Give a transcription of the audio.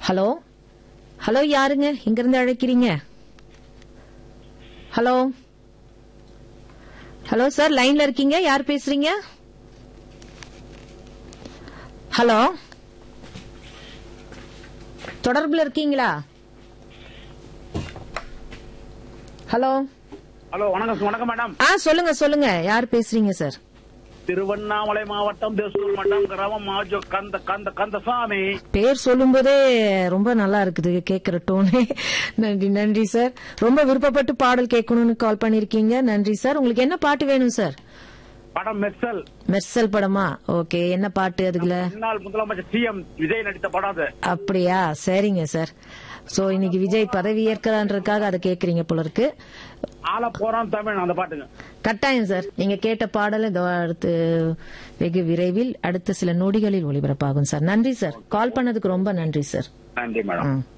hello hello யாருங்க இங்க இருந்து அழைக்கிறீங்க ஹலோ ஹலோ சார் லைன்ல இருக்கீங்க யார் பேசுறீங்க ஹலோ தொடர்புல இருக்கீங்களா ஹலோ ஹலோ வணக்கம் வணக்கம் மேடம் ஆ சொல்லுங்க சொல்லுங்க யார் பேசுறீங்க சார் திருவண்ணாமலை மாவட்டம் தேசூர் மட்டம் கிராமம் மாஜோ கந்த கந்த கந்தசாமி பேர் சொல்லும்போதே ரொம்ப நல்லா இருக்குது கேக்குற டோனே நன்றி நன்றி சார் ரொம்ப விருப்பப்பட்டு பாடல் கேட்கணும்னு கால் பண்ணிருக்கீங்க நன்றி சார் உங்களுக்கு என்ன பாட்டு வேணும் சார் படம் மெர்சல் மெர்சல் படமா ஓகே என்ன பாட்டு அதுக்குள்ள முன்னாள் முதலமைச்சர் சிஎம் விஜய் நடித்த படம் அது அப்படியா சரிங்க சார் சோ இன்னைக்கு விஜய் பதவி ஏற்கிறான்றதுக்காக அதை கேக்குறீங்க போல இருக்கு ஆள போறான் தமிழ் அந்த பாட்டுங்க கட்டாயம் சார் நீங்க கேட்ட பாடல் இதோ அடுத்து வெகு விரைவில் அடுத்த சில நொடிகளில் ஒளிபரப்பாகும் சார் நன்றி சார் கால் பண்ணதுக்கு ரொம்ப நன்றி சார் நன்றி மேடம் ம்